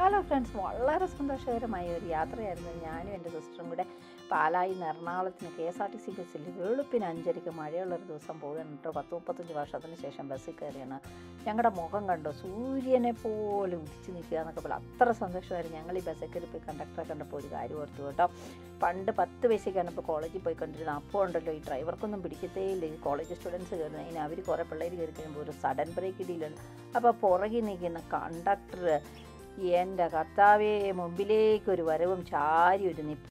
hello friends വളരെ സന്തോഷകരമായ ഒരു യാത്രയായിരുന്നു ഞാനും എൻ്റെ സിസ്റ്ററും കൂടെ പാലായിൽ നിന്ന് എറണാകുളത്തിന് K S R T C ബസ്സിൽ വെളുപ്പിന് അഞ്ചരയ്ക്ക് മഴയുള്ളൊരു ദിവസം പോവുകയാണ് കേട്ടോ പത്ത് മുപ്പത്തഞ്ച് വർഷത്തിന് ശേഷം ബസ്സിൽ കയറിയാണ് ഞങ്ങളുടെ മുഖം കണ്ടോ സൂര്യനെ പോലെ ഉദിച്ച് നിൽക്കുക എന്നൊക്കെ പോലെ അത്ര സന്തോഷമായിരുന്നു ഞങ്ങൾ ഈ ബസ്സിൽ കയറി പോയി കണ്ടക്ടറെ കണ്ടപ്പോൾ ഒരു കാര്യം ഓർത്തു കേട്ടോ പണ്ട് പത്ത് പൈസയ്ക്കാണ് ഇപ്പോൾ കോളേജിൽ പോയിക്കൊണ്ടിരുന്നത് അപ്പോൾ ഉണ്ടല്ലോ ഈ ഡ്രൈവർക്കൊന്നും പിടിക്കത്തേ ഇല്ല ഈ കോളേജ് സ്റ്റുഡൻസ് കയറുന്നത് അതിന് അവർ കുറേ പിള്ളേർ കയറി കഴിയുമ്പോൾ ഒരു സഡൻ ബ്രേക്ക് ഇടിയില്ലല്ലോ അപ്പോൾ പുറകിൽ നിൽക്കുന്ന കണ്ടക്ടർ എൻ്റെ കർത്താവേ മുമ്പിലേക്ക് ഒരു വരവും ചാരി ഒരു നിപ്പ്